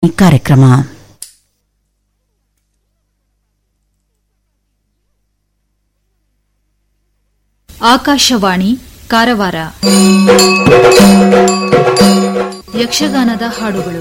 ಸರಣಿ ಕಾರ್ಯಕ್ರಮ ಆಕಾಶವಾಣಿ ಕಾರವಾರ ಯಕ್ಷಗಾನದ ಹಾಡುಗಳು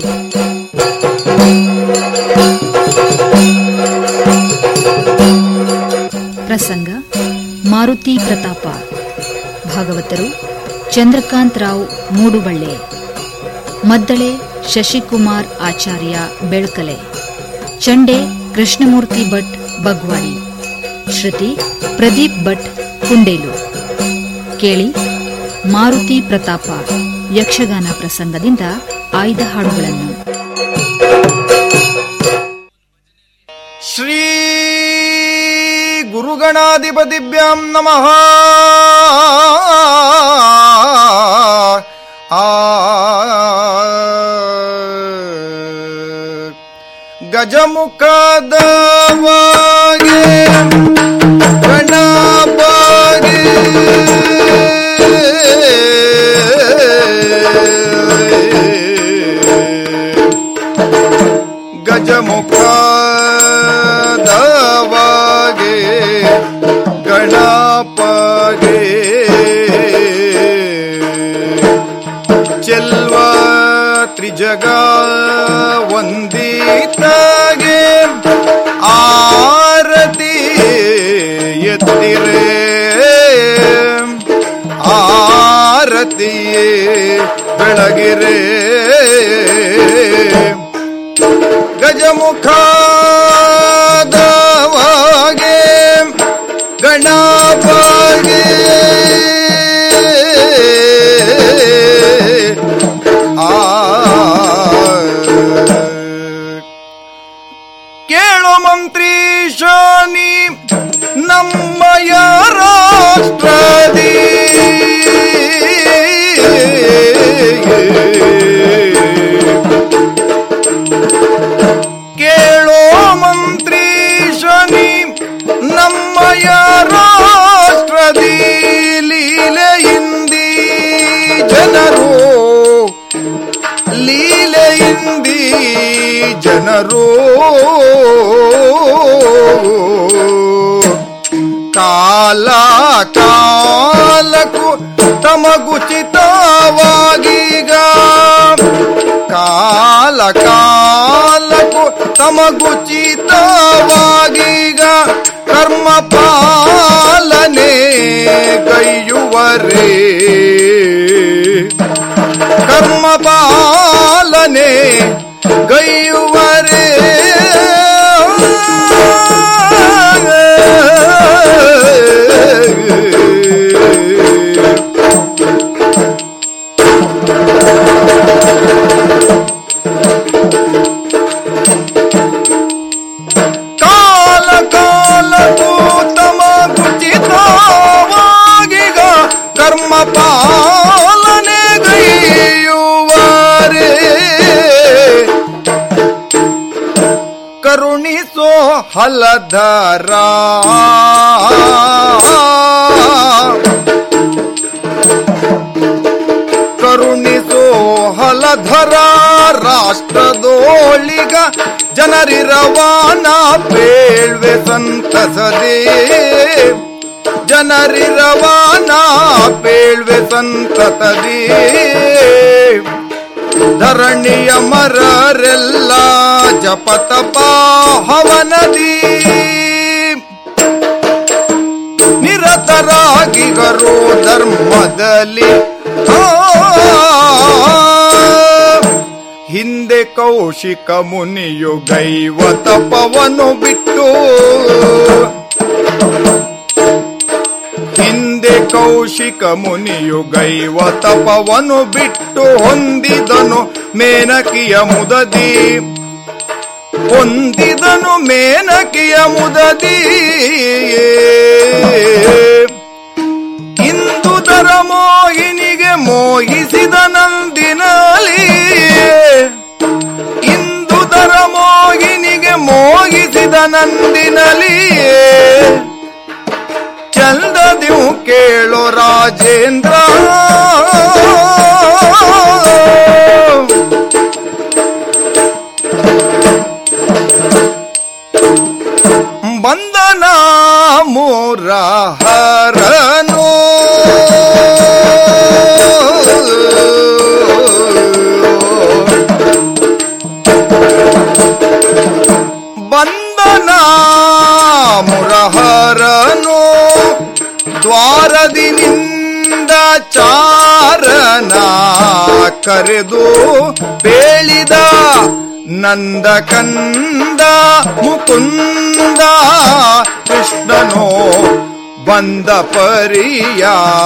ಪ್ರಸಂಗ ಮಾರುತಿ ಪ್ರತಾಪ ಭಾಗವತರು ಚಂದ್ರಕಾಂತ್ ರಾವ್ ಮೂಡುಬಳ್ಳೆ ಮದ್ದಳೆ ಶಶಿಕುಮಾರ್ ಆಚಾರ್ಯ ಬೆಳ್ಕಲೆ ಚಂಡೆ ಕೃಷ್ಣಮೂರ್ತಿ ಭಟ್ ಬಗ್ವಾಡಿ ಶ್ರುತಿ ಪ್ರದೀಪ್ ಭಟ್ ಕುಂಡೇಲು ಕೇಳಿ ಮಾರುತಿ ಪ್ರತಾಪ ಯಕ್ಷಗಾನ ಪ್ರಸಂಗದಿಂದ ಆಯ್ದ ಹಾಡುಗಳನ್ನು ಶ್ರೀ ಗುರುಗಣಾಧಿಪತಿಭ್ಯಾಂ ನಮಃ ಆ ಗಜಮುಖದವಾಗೆ ಗಣಬಾಗೆ ಗಜಮುಖದವಾಗೆ ಗಣಪಗೆ ಚೆಲ್ವ ತ್ರಿಜಗ ವಂದಿತಾಗೆ ಆರತಿ ಎತ್ತಿರೆ ಆರತಿಯೇ ಬೆಳಗಿರೆ ಗಜಮುಖದವಾಗೆ ಗಣಪಗೆ ಆ ಕೇಳೋ ಮಂತ್ರಿ ಶಾನಿ ನಮ್ಮಯ ರಾಷ್ಟ್ರದಿ ಕೇಳೋ ಮಂತ್ರಿ ಶನಿ ನಮ್ಮಯ ರಾಷ್ಟ್ರದಿ ಲೀಲೆಯಿಂದಿ ಜನರು ಲೀಲೆಯಿಂದಿ ಜನರು ಕಾಲ ಕಾಲಕ್ಕೂ ತಮಗುಚಿತವಾಗೀಗ ಕಾಲ ಕಾಲಕ್ಕೂ ತಮಗುಚಿತವಾಗೀಗ ಕರ್ಮ ಪಾಲನೆ ಕೈಯುವರೇ ಕರ್ಮ ಪಾಲನೆ ಗೈಯುವರೇ ಕಾಲ ಕಾಲಕ್ಕೂ ತಮ ಕುಚಿತವಾಗೀಗ ಕರ್ಮ ಪಾಲನೆ ಗೈಯುವರೇ ಕರುಣಿಸೋ ಹಲಧರ ಕರುಣಿಸೋ ಹಲಧರ ರಾಷ್ಟ್ರದೋಳಿಗ ಜನರಿರವಾನ ಪೇಳ್ವೆ ಸಂತಸದೇ ಜನರಿರವಾನ ಪೇಳ್ವೆ ಸಂತತದೇ ಧರಣಿಯ ಮರರೆಲ್ಲ ಜಪತಪ ಹವನದಿ ನಿರತರಾಗಿಗರು ಧರ್ಮದಲ್ಲಿ ಆ, ಹಿಂದೆ ಕೌಶಿಕ ಮುನಿಯು ಗೈವ ತಪವನು ಬಿಟ್ಟು ಹಿಂದೆ ಕೌಶಿಕ ಮುನಿಯು ಗೈವ ತಪವನು ಬಿಟ್ಟು ಹೊಂದಿದನು ಮೇನಕಿಯ ಮುದದಿ ಹೊಂದಿದನು ಮೇನಕಿಯ ಮುದದಿ ಇಂದು ದರ ಮೋಹಿನಿಗೆ ಮೋಹಿಸಿದ ನಂದಿನಲಿ ಇಂದು ದರ ಮೋಹಿನಿಗೆ ಮೋಹಿಸಿದ ನಂದಿನಲಿ ಚಂದದಿವು ಕೇಳೋ ರಾಜೇಂದ್ರ ಬಂದನ ಮೂರ ಹರನು ಬಂದನ ಮುರಹರನು ದ್ವಾರದಿನಿಂದ ಚಾರನ ಕರೆದು ಬೇಳಿದ ನಂದ ಕಂದ ಮುಕುಂದ ಕೃಷ್ಣನೋ ಬಂದ ಪರಿಯ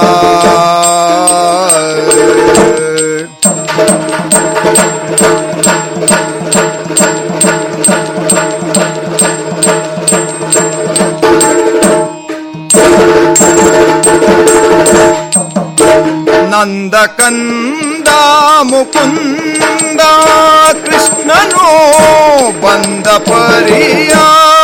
ನಂದ ಕಂದ ಮುಕುಂದ ಕೃಷ್ಣನು ಬಂದ ಪರಿಯ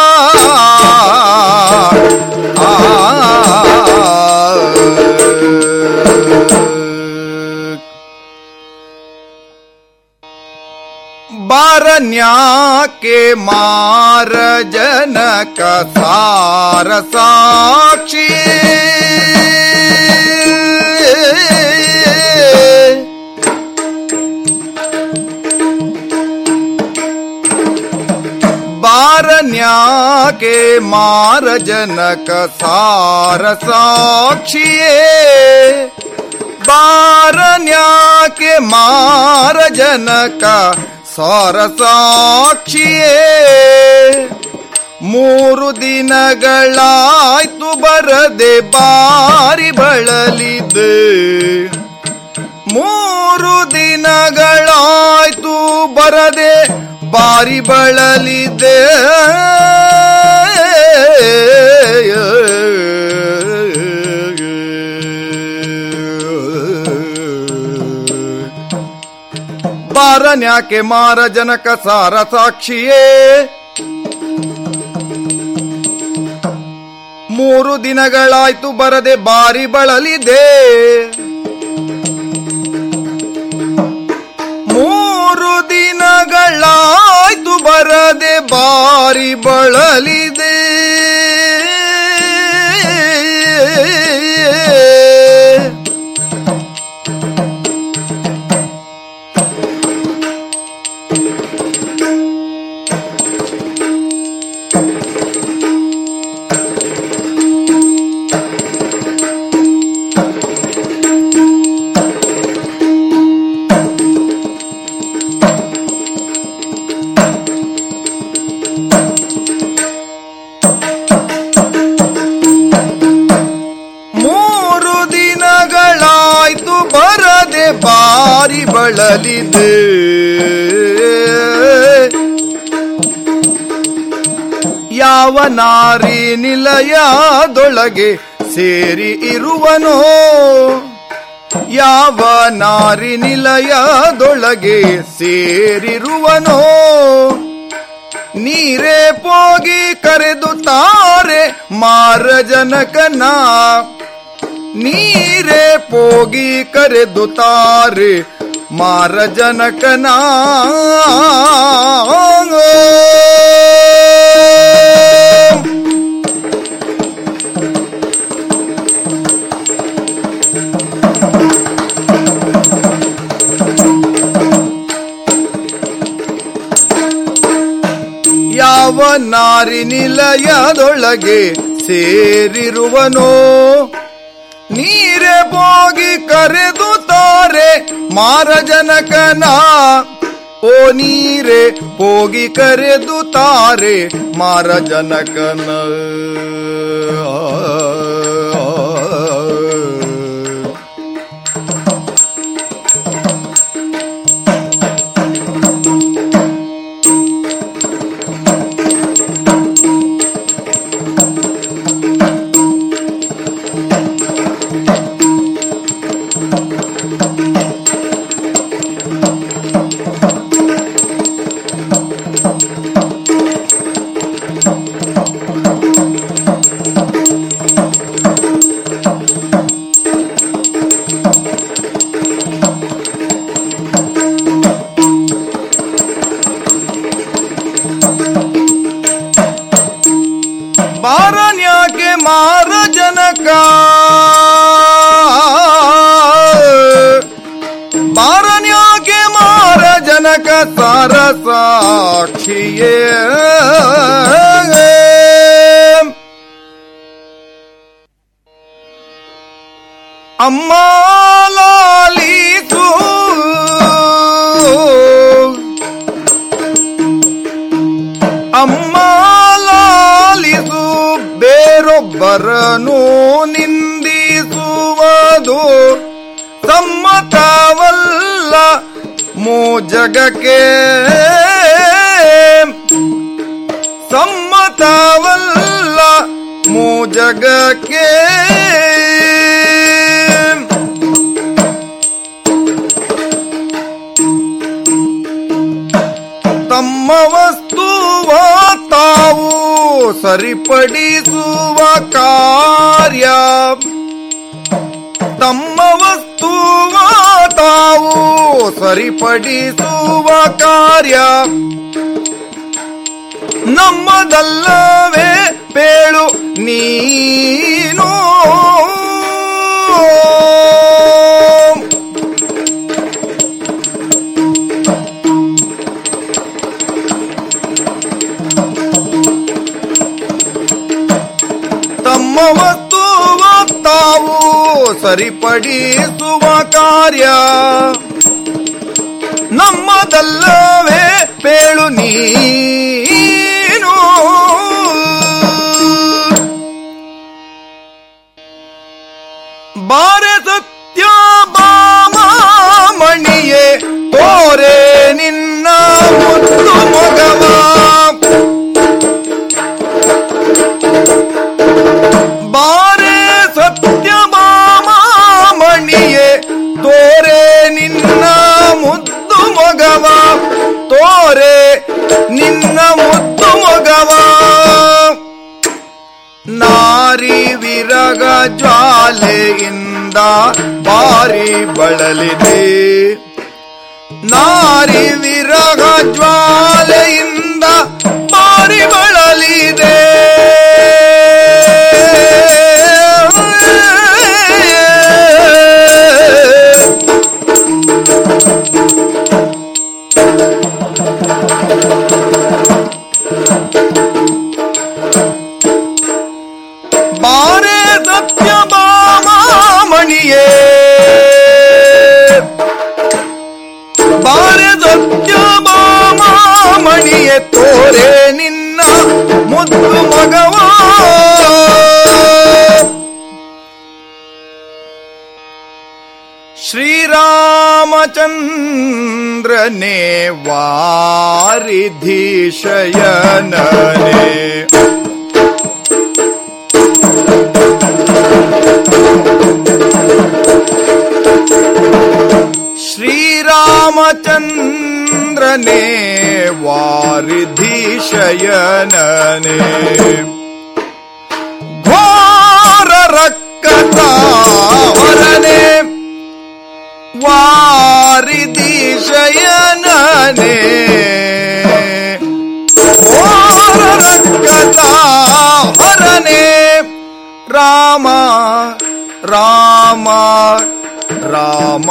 ಬಾರನ್ಯಾಕೆ ಮಾರ ಜನಕ ಸಾರ ಸಾಕ್ಷಿ ಬಾರನ್ಯಾಕೆ ಮಾರ ಜನಕ ಸಾರ ಸಾಕ್ಷಿಯೇ ಬಾರನ್ಯಾಕೆ ಮಾರ ಜನಕ ಸಾರ ಸಾಕ್ಷಿಯೇ ಮೂರು ದಿನಗಳಾಯ್ತು ಬರದೆ ಬಾರಿ ಬಳಲಿದೆ ಮೂರು ದಿನಗಳಾಯ್ತು ಬರದೆ ಬಾರಿ ಬಳಲಿದೆ ಬಾರನ್ಯಾಕೆ ಮಾರ ಜನಕ ಸಾರ ಸಾಕ್ಷಿಯೇ ಮೂರು ದಿನಗಳಾಯ್ತು ಬರದೆ ಬಾರಿ ಬಳಲಿದೆ ಮೂರು ದಿನಗಳಾಯ್ತು ಬರದೆ ಬಾರಿ ಬಳಲಿದೆ ಮೂರು ದಿನಗಳಾಯ್ತು ಬರದೆ ಬಾರಿ ಬಳಲಿದೆ ಯಾವ ನಾರಿ ನಿಲಯದೊಳಗೆ ಸೇರಿ ಇರುವನೋ ಯಾವ ನಾರಿ ನಿಲಯದೊಳಗೆ ಸೇರಿರುವನೋ ನೀರೇ ಪೋಗಿ ಕರೆದು ತಾರೆ ಮಾರ ಜನಕನ ನೀರೇ ಪೋಗಿ ಕರೆದು ತಾರೆ ಮಾರ ಜನಕನ ಯಾವ ನಾರಿ ನಿಲಯದೊಳಗೆ ಸೇರಿರುವನೋ ನೀರೇ ಹೋಗಿ ಕರೆದು ತಾರೆ ಮಾರ ಜನಕನ ಓ ನೀರೇ ಹೋಗಿ ಕರೆದು ತಾರೆ ಮಾರ ಜನಕನ ಮಾರ ಜನಕ ಬಾರನ್ಯಾಕೆ ಮಾರ ಜನಕ ಸಾರ ಸಾಕ್ಷಿಯೇ ಅಮ್ಮ ಲಾಲಿಸು ಅಮ್ಮ ಲಾಲಿಸು ಬೇರೊಬ್ಬರನು ನಿಂದಿಸುವುದು ಸಮ್ಮತವಲ್ಲ ಮೋ ಜಗಕ್ಕೆ ಸಮ್ಮತವಲ್ಲ ಮೋ ಜಗಕ್ಕೆ ತಮ್ಮ ವಸ್ತುವ ತಾವು ಸರಿಪಡಿಸುವ ಕಾರ್ಯ ತಮ್ಮ ವಸ್ತುವ ತಾವು ಸರಿಪಡಿಸುವ ಕಾರ್ಯ ನಮ್ಮದಲ್ಲವೇ ಪೇಳು ನೀನು ತಮ್ಮ ವಸ್ತುವ ತಾವು ಸರಿಪಡಿಸುವ ಕಾರ್ಯ ನಮ್ಮದಲ್ಲವೇ ಪೇಳು ನೀನು ಬಾರೆ ಸತ್ಯ ಮಣಿಯೇ ತೋರೆ ನಿನ್ನ ಮುತ್ತು ಮೊಗವ ಬಾರೆ ಸತ್ಯ ಮಣಿಯೇ ತೋರೆ ನಿನ್ನ ಮುದ್ದು ಮೊಗವ ತೋರೆ ನಿನ್ನ ಮುದ್ದು ಮೊಗವ ನಾರಿ ವಿರಗ ಜ್ವಾಲೆಯಿಂದ ಬಾರಿ ಬಳಲಿದೆ ನಾರಿ ವಿರಗ ಜ್ವಾಲೆಯಿಂದ ಬಾರಿ ಬಳಲಿದೆ ಬಾರೆ ಸತ್ಯ ಮಣಿಯೇ ಬಾರೆ ಸತ್ಯ ಮಣಿಯೇ ತೋರೆ ನಿನ್ನ ಮುದ್ದು ಮಗವ ಶ್ರೀರಾಮಚಂದ್ರನೇ ವಾರಿಧಿಶಯನನೇ ಶ್ರೀರಾಮಚಂದ್ರನೇ ವಾರಿಧಿಶಯನನೇ ಘೋರ ರಕ್ಕತಾವರನೆ ವಾರಿಧಿಶಯನನೇ ಘೋರ ರಕ್ಕತಾವರನೆ ರಾಮ ರಾಮ ರಾಮ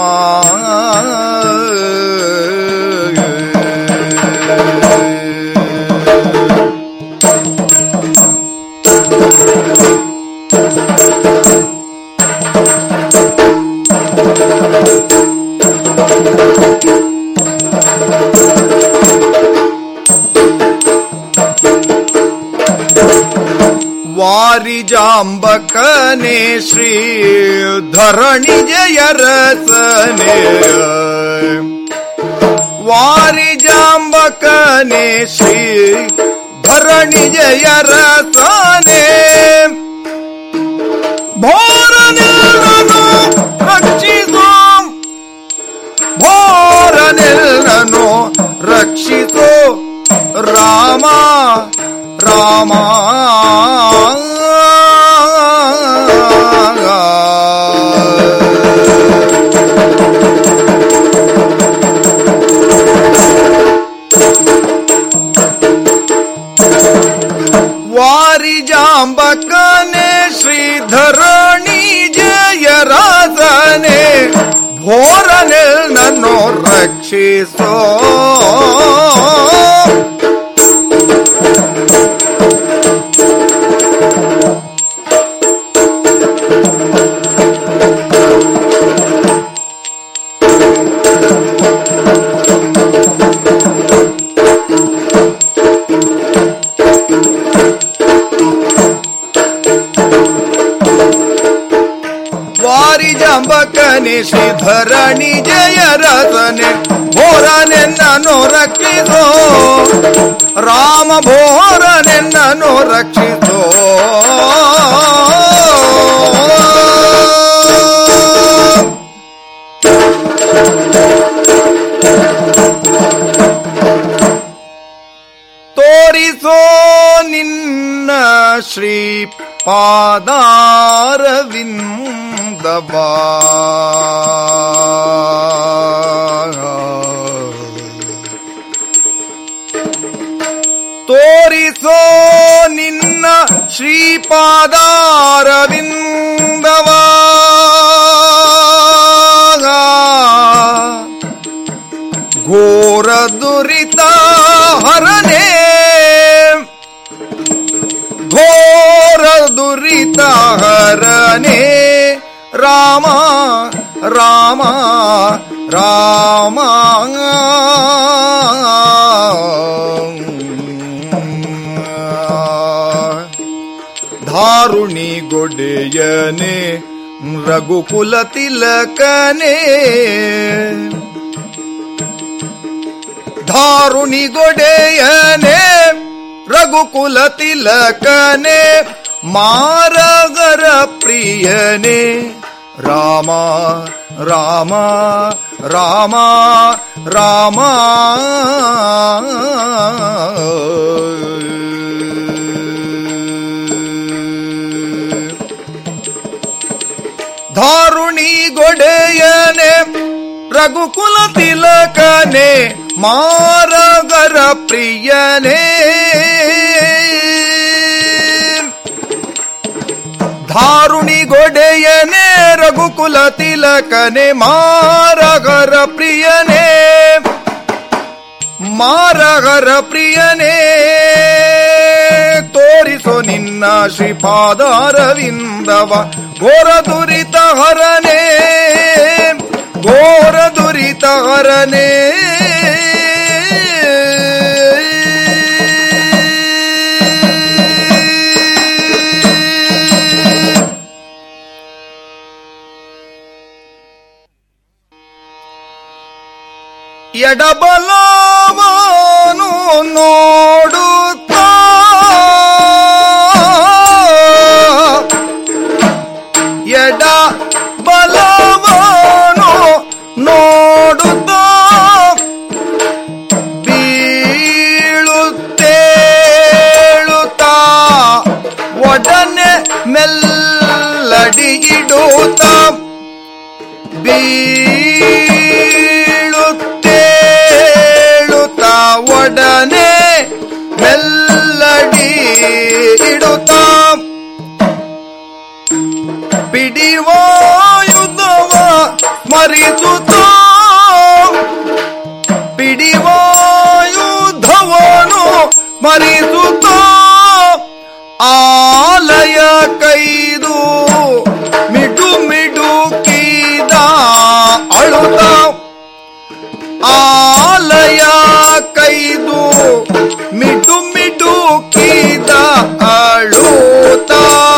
ವಾರಿಜಾಂಬಕನೆ ಶ್ರೀ ಧರಣಿ ಜಯ ರಸನೆ ವಾರಿಜಾಂಬಕನೆ ಶ್ರೀ ಧರಣಿ ಜಯ ರಸನೆ ಭೋರನೆಲ್ಲನು ರಕ್ಷಿಸೋ ಭೋರನೆಲ್ಲನು ರಕ್ಷಿಸೋ ರಾಮ ರಾಮ ವಾರಿಜಾಂಬಕನೆ ಶ್ರೀಧರಣಿ ಜಯರಾಜನೆ ಭೋರನೆಲ್ ನನ್ನು ರಕ್ಷಿಸೋ ವಾರಿಜಂಬಕನೆ ಶ್ರೀಧರಣಿ ಜಯರಥನೆ ಭೋರನೆನ್ನನು ರಕ್ಷಿಸೋ ರಾಮ ಭೋರನೆನ್ನನು ರಕ್ಷಿಸೋ ತೋರಿಸೋ ನಿನ್ನ ಶ್ರೀ ಪಾದಾರವಿಂದಬಾ ತೋರಿಸೋ ನಿನ್ನ ಶ್ರೀಪಾದಾರವಿಂದವಾ ಘೋರ ದುರಿತ ಹರನೇ ಘೋರ ದುರಿತ ಹರನೇ ರಾಮ ರಾಮ ರಾಮ ಧಾರುಣಿ ಗೊಡೆಯನೆ ರಘುಕುಲ ತಿಲಕನೇ ಧಾರುಣಿ ಗೊಡೆಯನೆ ರಘುಕುಲ ತಿಲಕನೆ ಮಾರಗರ ಪ್ರಿಯನೆ ರಾಮ ರಾಮ ರಾಮ ರಾಮ ಧಾರುಣಿ ಗೊಡೆಯನೆ ರಘುಕುಲ ತಿಲಕನೆ ಮಾರಗರ ಪ್ರಿಯನೇ ಧಾರುಣಿ ಗೊಡೆಯನೆ ರಘುಕುಲ ತಿಲಕನೆ ಮಾರಗರ ಪ್ರಿಯನೇ ಮಾರಗರ ಪ್ರಿಯನೇ ತೋರಿಸೋ ನಿನ್ನ ಶ್ರೀಪಾದಾರವಿಂದವ ಘೋರ ದುರಿತ ಹರನೇ ಘೋರ ದುರಿತ ಹರನೇ ಎಡಬಲವನು ನೋಡುತ್ತಾ ಎಡ ಬಲವನು ನೋಡುತ್ತಾ ಬೀಳುತ್ತೇಳುತ್ತಾ ಒಡನೆ ಮೆಲ್ಲಡಿಗಿಡುತ್ತಾ ಬೀಳುತ್ತೇಳುತ್ತಾ ಒಡನೆ ಮೆಲ್ಲಡಿ ಇಡುತ್ತಾ ಪಿಡಿವಾಯುಧವ ಸ್ಮರಿಸುತ್ತಾ ಪಿಡಿವಾಯುಧವನು ಸ್ಮರಿಸುತ್ತಾ ಆಲಯ ಕೈದು ಮಿಡು ಮಿಡುಕಿದ ಅಳುತ್ತ ಆಲಯ ಕೈದು ಮಿಡು ಮಿಡುಕಿದ ಅಳುತ್ತ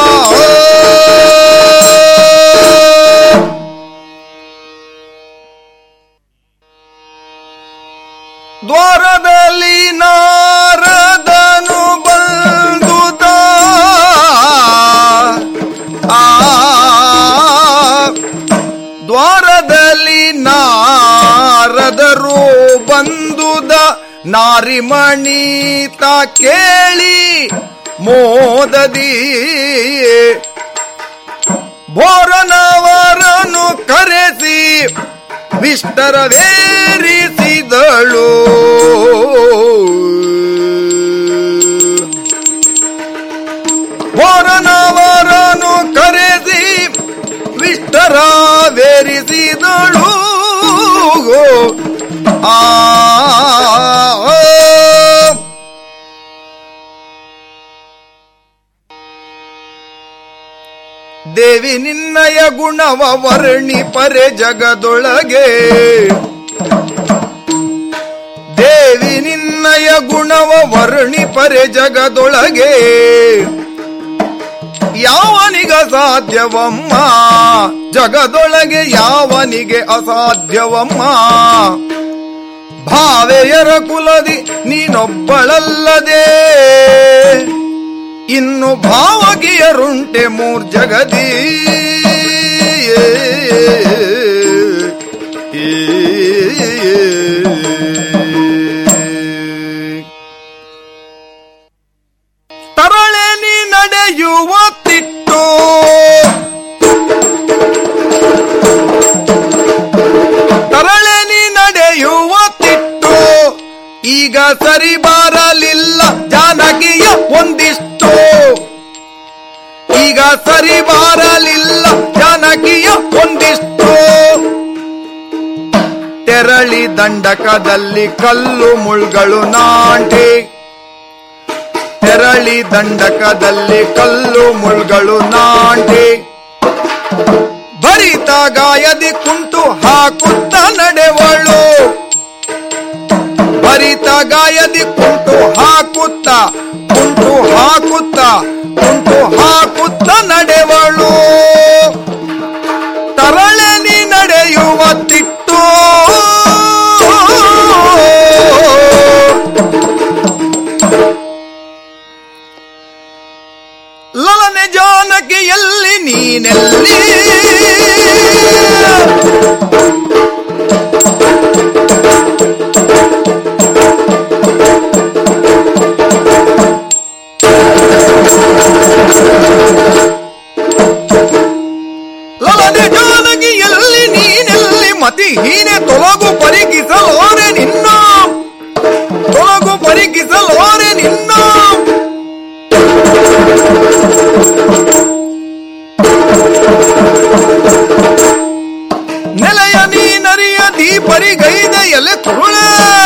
ದ್ವಾರದಲ್ಲಿ ನಾರದನು ಬಂದುದ ಆ ದ್ವಾರದಲ್ಲಿ ನಾರದರು ಬಂದುದ ನಾರಿಮಣಿತ ಕೇಳಿ ಮೋದದಿ ಭೋರನವರನು ಕರೆಸಿ ವಿಷ್ಟರವೇರಿಸಿದಳು ಭೋರನವರನು ಕರೆಸಿ ವಿಷ್ಟರಾವೇರಿಸಿದಳು ಆ ದೇವಿ ನಿನ್ನಯ ಗುಣವ ವರ್ಣಿ ಪರೆ ಜಗದೊಳಗೆ ದೇವಿ ನಿನ್ನಯ ಗುಣವ ವರ್ಣಿ ಪರೆ ಜಗದೊಳಗೆ ಯಾವನಿಗ ಸಾಧ್ಯವಮ್ಮ ಜಗದೊಳಗೆ ಯಾವನಿಗೆ ಅಸಾಧ್ಯವಮ್ಮ ಭಾವೆಯರ ಕುಲದಿ ನೀನೊಬ್ಬಳಲ್ಲದೆ ಇನ್ನು ಭಾವಗಿಯರುಂಟೆ ಮೂರ್ ಜಗದಿ ತರಳೆ ನೀ ನಡೆಯುವ ತಿಟ್ಟು ತರಳೆ ನೀ ನಡೆಯುವ ತಿಟ್ಟು ಈಗ ಸರಿ ಬಾರಲಿಲ್ಲ ಜಾನಕಿಯ ಒಂದಿಷ್ಟು ಈಗ ಸರಿ ಬಾರಲಿಲ್ಲ ಜಾನಕಿಯ ಒಂದಿಷ್ಟು ತೆರಳಿ ದಂಡಕದಲ್ಲಿ ಕಲ್ಲು ಮುಳ್ಗಳು ನಾಂಟಿ ತೆರಳಿ ದಂಡಕದಲ್ಲಿ ಕಲ್ಲು ಮುಳ್ಗಳು ನಾಂಟಿ ಭರಿತ ಗಾಯದಿ ಕುಂಟು ಹಾಕುತ್ತ ನಡೆವಳು ಭರಿತ ಗಾಯದಿ ಕುಂಟು ಹಾಕುತ್ತ ಕುಂಟು ಹಾಕುತ್ತ ಕುಂಟು ಹಾಕುತ್ತ ನಡೆವಳು ತರಳೆ ನೀ ನಡೆಯುವ ತಿಟ್ಟು ಲಲನೆ ಜಾನಕಿಯಲ್ಲಿ ನೀನೆಲ್ಲಿ ಲಲನೆ ಜಾನಕಿಯಲ್ಲಿ ನೀನೆಲ್ಲಿ ಮತಿ ಹೀನೆ ತೊಲಗು ಪರಿಗಿಸಲೋರೆ ನಿನ್ನ ತೊಲಗು ಪರಿಗಿಸಲೋರೆ ನಿನ್ನ ನೆಲೆಯ ನೀನರಿಯ ದೀಪರಿಗೈದ ಎಲೆ ಕುರುಳೆ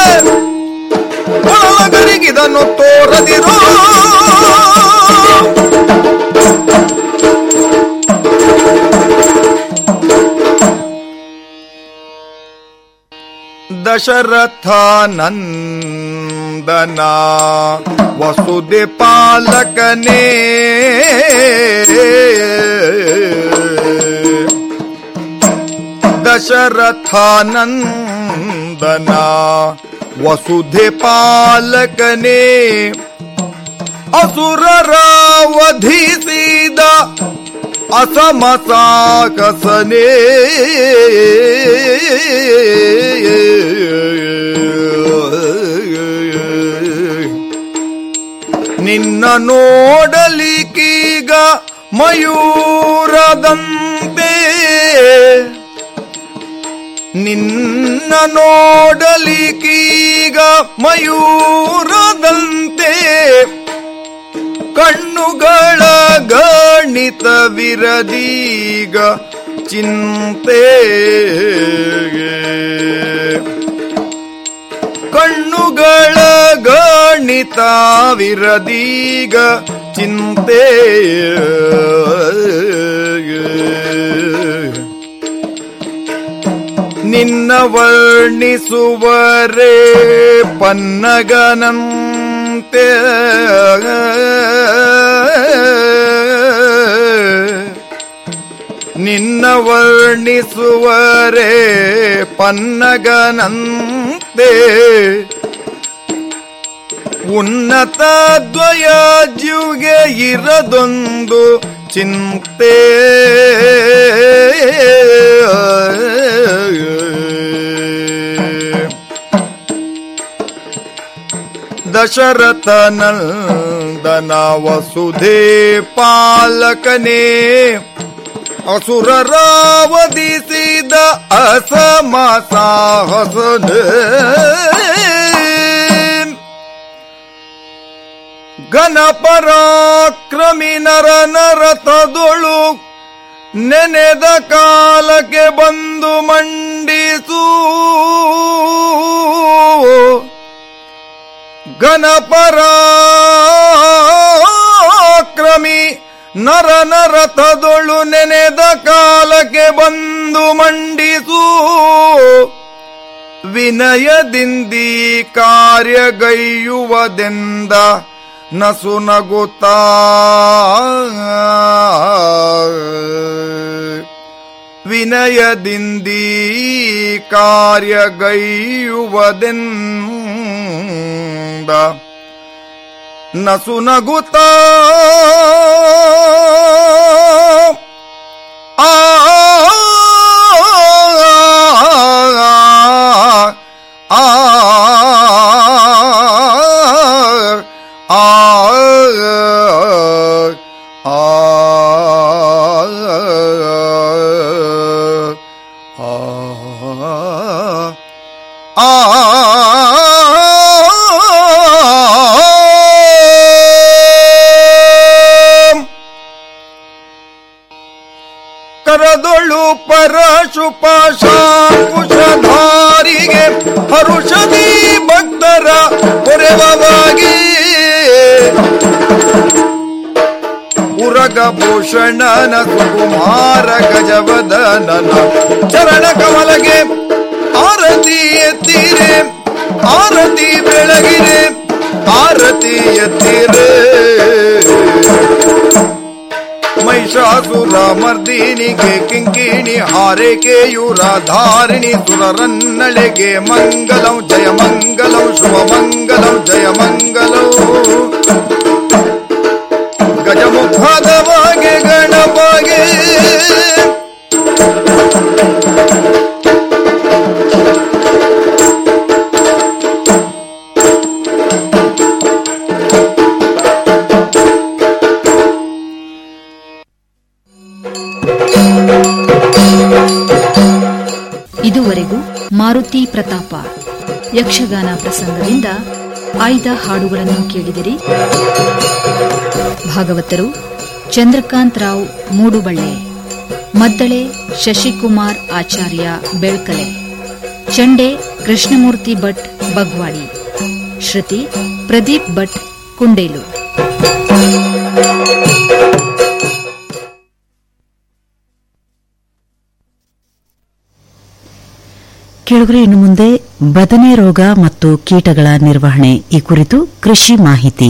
ಒಳಗರಿಗಿದನ್ನು ತೋರದಿರೋ ದಶರಥ ನಂದನ ವಸುದೆ ಪಾಲಕನೇ ದಶರಥಾನಂದನ ವಸುಧೆ ಪಾಲಕನೇ ಅಸುರರಾವಧಿಸಿದ ಅಸಮಸಾಕಸನೇ ನಿನ್ನ ನೋಡಲಿಕ್ಕೀಗ ಮಯೂರದಂತೆ ನಿನ್ನ ನೋಡಲಿಕ್ಕೀಗ ಮಯೂರದಂತೆ ಕಣ್ಣುಗಳ ಗಣಿತವಿರದೀಗ ಚಿಂತೆ ಕಣ್ಣುಗಳ ಗಣಿತವಿರದೀಗ ಚಿಂತೆ ನಿನ್ನ ವರ್ಣಿಸುವರೇ ಪನ್ನಗನಂತೆ ನಿನ್ನ ವರ್ಣಿಸುವರೇ ಪನ್ನಗನಂತೆ ಉನ್ನತ ದ್ವಯ ಜೀವ್ಗೆ ಇರದೊಂದು ಚಿಂತೆ ದಶರಥನಂದನ ವಸುಧೆ ಪಾಲಕನೇ ಅಸುರರಾವಧಿಸಿದ ಅಸಮ ಸಾಹಸನೇ ಘನಪರಾಕ್ರಮಿ ನರ ನರತದೊಳು ನೆನೆದ ಕಾಲಕ್ಕೆ ಬಂದು ಮಂಡಿಸು ಘನಪರಾಕ್ರಮಿ ನರ ನರತದೊಳು ನೆನೆದ ಕಾಲಕ್ಕೆ ಬಂದು ಮಂಡಿಸು ವಿನಯದಿಂದೀ ಕಾರ್ಯಗೈಯುವದೆಂದ ನಸು ನಗುತ್ತಾ ವಿನಯದಿಂದೀ ಕಾರ್ಯಗೈಯುವದೆಂದ ನಸು ನಗುತ್ತಾ ಆ ಆ ಕರದೊಳು ಪರಶುಪಾಶಾಂಕುಶಧಾರಿಗೆ ಹರುಷದಿ ಭಕ್ತರ ಪೊರೆವವಾಗಿ ಉರಗಭೂಷಣನ ಸುಕುಮಾರ ಗಜವದನನ ಚರಣ ಕಮಲಗೆ ಆರತಿ ಎತ್ತೀರೆ ಆರತಿ ಬೆಳಗಿರೆ ಆರತಿ ಎತ್ತೀರೆ ಮಹಿಷಾಸುರ ಮರ್ದಿನಿಗೆ ಕಿಂಕಿಣಿ ಹಾರೇಕೆಯುರ ಧಾರಿಣಿ ಸುರರನ್ನಳೆಗೆ ಮಂಗಲಂ ಜಯ ಮಂಗಲಂ ಶುಭ ಮಂಗಲಂ ಜಯ ಮಂಗಲಂ ಗಜಮುಖದವಾಗೆ ಗಣಪಗೆ ಇದುವರೆಗೂ ಮಾರುತಿ ಪ್ರತಾಪ ಯಕ್ಷಗಾನ ಪ್ರಸಂಗದಿಂದ ಆಯ್ದ ಹಾಡುಗಳನ್ನು ಕೇಳಿದಿರಿ ಭಾಗವತರು ಚಂದ್ರಕಾಂತ್ ರಾವ್ ಮೂಡುಬಳ್ಳೆ ಮದ್ದಳೆ ಶಶಿಕುಮಾರ್ ಆಚಾರ್ಯ ಬೆಳ್ಕಲೆ ಚಂಡೆ ಕೃಷ್ಣಮೂರ್ತಿ ಭಟ್ ಬಗ್ವಾಡಿ ಶ್ರುತಿ ಪ್ರದೀಪ್ ಭಟ್ ಕುಂಡೇಲು ಕೆಳಗರೆ ಇನ್ನು ಮುಂದೆ ಬದನೆ ರೋಗ ಮತ್ತು ಕೀಟಗಳ ನಿರ್ವಹಣೆ ಈ ಕುರಿತು ಕೃಷಿ ಮಾಹಿತಿ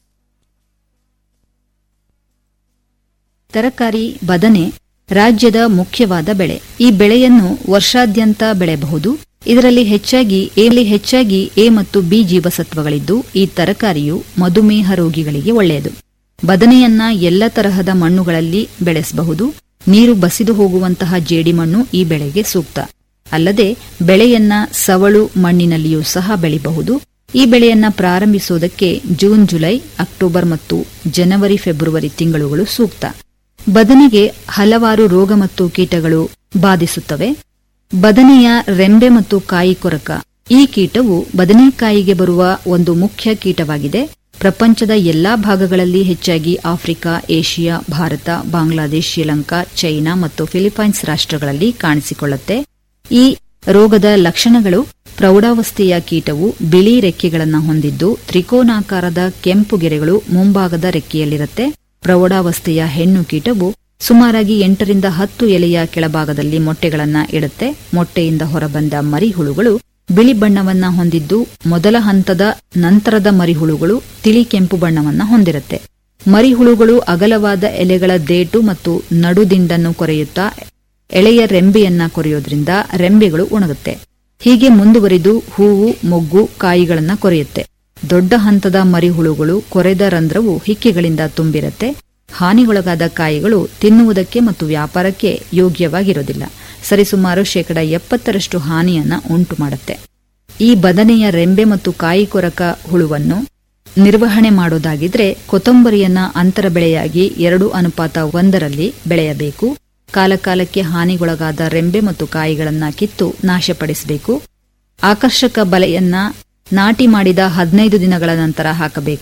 ತರಕಾರಿ ಬದನೆ ರಾಜ್ಯದ ಮುಖ್ಯವಾದ ಬೆಳೆ ಈ ಬೆಳೆಯನ್ನು ವರ್ಷಾದ್ಯಂತ ಬೆಳೆಯಬಹುದು ಇದರಲ್ಲಿ ಹೆಚ್ಚಾಗಿ ಎಲ್ಲಿ ಹೆಚ್ಚಾಗಿ ಎ ಮತ್ತು ಬಿ ಜೀವಸತ್ವಗಳಿದ್ದು ಈ ತರಕಾರಿಯು ಮಧುಮೇಹ ರೋಗಿಗಳಿಗೆ ಒಳ್ಳೆಯದು ಬದನೆಯನ್ನ ಎಲ್ಲ ತರಹದ ಮಣ್ಣುಗಳಲ್ಲಿ ಬೆಳೆಸಬಹುದು ನೀರು ಬಸಿದು ಹೋಗುವಂತಹ ಜೇಡಿಮಣ್ಣು ಈ ಬೆಳೆಗೆ ಸೂಕ್ತ ಅಲ್ಲದೆ ಬೆಳೆಯನ್ನ ಸವಳು ಮಣ್ಣಿನಲ್ಲಿಯೂ ಸಹ ಬೆಳೆಯಬಹುದು ಈ ಬೆಳೆಯನ್ನ ಪ್ರಾರಂಭಿಸುವುದಕ್ಕೆ ಜೂನ್ ಜುಲೈ ಅಕ್ಟೋಬರ್ ಮತ್ತು ಜನವರಿ ಫೆಬ್ರವರಿ ತಿಂಗಳುಗಳು ಸೂಕ್ತ ಬದನೆಗೆ ಹಲವಾರು ರೋಗ ಮತ್ತು ಕೀಟಗಳು ಬಾಧಿಸುತ್ತವೆ ಬದನೆಯ ರೆಂಬೆ ಮತ್ತು ಕಾಯಿ ಕೊರಕ ಈ ಕೀಟವು ಬದನೆಕಾಯಿಗೆ ಬರುವ ಒಂದು ಮುಖ್ಯ ಕೀಟವಾಗಿದೆ ಪ್ರಪಂಚದ ಎಲ್ಲಾ ಭಾಗಗಳಲ್ಲಿ ಹೆಚ್ಚಾಗಿ Africa Asia Bharat Bangladesh Sri Lanka China ಮತ್ತು ಫಿಲಿಪೈನ್ಸ್ ರಾಷ್ಟ್ರಗಳಲ್ಲಿ ಕಾಣಿಸಿಕೊಳ್ಳುತ್ತೆ ಈ ರೋಗದ ಲಕ್ಷಣಗಳು ಪ್ರೌಢಾವಸ್ಥೆಯ ಕೀಟವು ಬಿಳಿ ರೆಕ್ಕೆಗಳನ್ನು ಹೊಂದಿದ್ದು ತ್ರಿಕೋನಾಕಾರದ ಕೆಂಪು ಗೆರೆಗಳು ಮುಂಭಾಗದ ರೆಕ್ಕೆಯಲ್ಲಿರುತ್ತೆ ಪ್ರೌಢಾವಸ್ಥೆಯ ಹೆಣ್ಣು ಕೀಟವು ಸುಮಾರಾಗಿ ಎಂಟರಿಂದ ಹತ್ತು ಎಲೆಯ ಕೆಳಭಾಗದಲ್ಲಿ ಮೊಟ್ಟೆಗಳನ್ನ ಇಡುತ್ತೆ ಮೊಟ್ಟೆಯಿಂದ ಹೊರಬಂದ ಮರಿಹುಳುಗಳು ಬಿಳಿ ಬಣ್ಣವನ್ನ ಹೊಂದಿದ್ದು ಮೊದಲ ಹಂತದ ನಂತರದ ಮರಿಹುಳುಗಳು ತಿಳಿ ಕೆಂಪು ಬಣ್ಣವನ್ನ ಹೊಂದಿರುತ್ತೆ ಮರಿಹುಳುಗಳು ಅಗಲವಾದ ಎಲೆಗಳ ದೇಟು ಮತ್ತು ನಡುದಿಂಡನ್ನು ಕೊರೆಯುತ್ತಾ ಎಳೆಯ ರೆಂಬೆಯನ್ನ ಕೊರೆಯೋದ್ರಿಂದ ರೆಂಬೆಗಳು ಒಣಗುತ್ತೆ ಹೀಗೆ ಮುಂದುವರಿದು ಹೂವು ಮೊಗ್ಗು ಕಾಯಿಗಳನ್ನ ಕೊರೆಯುತ್ತೆ ದೊಡ್ಡ ಹಂತದ ಮರಿಹುಳುಗಳು ಕೊರೆದ ರಂಧ್ರವು ಹಿಕ್ಕಿಗಳಿಂದ ತುಂಬಿರುತ್ತೆ ಹಾನಿಗೊಳಗಾದ ಕಾಯಿಗಳು ತಿನ್ನುವುದಕ್ಕೆ ಮತ್ತು ವ್ಯಾಪಾರಕ್ಕೆ ಯೋಗ್ಯವಾಗಿರೋದಿಲ್ಲ ಸರಿಸುಮಾರು ಶೇಕಡ ಎಪ್ಪತ್ತರಷ್ಟು ಹಾನಿಯನ್ನ ಉಂಟು ಮಾಡುತ್ತೆ ಈ ಬದನೆಯ ರೆಂಬೆ ಮತ್ತು ಕಾಯಿ ಕೊರಕ ಹುಳುವನ್ನು ನಿರ್ವಹಣೆ ಮಾಡೋದಾಗಿದ್ರೆ ಕೊತ್ತಂಬರಿಯನ್ನ ಅಂತರ ಬೆಳೆಯಾಗಿ ಎರಡು ಅನುಪಾತ ಒಂದರಲ್ಲಿ ಬೆಳೆಯಬೇಕು ಕಾಲಕಾಲಕ್ಕೆ ಹಾನಿಗೊಳಗಾದ ರೆಂಬೆ ಮತ್ತು ಕಾಯಿಗಳನ್ನ ಕಿತ್ತು ನಾಶಪಡಿಸಬೇಕು ಆಕರ್ಷಕ ಬಲೆಯನ್ನ ನಾಟಿ ಮಾಡಿದ ಹದಿನೈದು ದಿನಗಳ ನಂತರ ಹಾಕಬೇಕು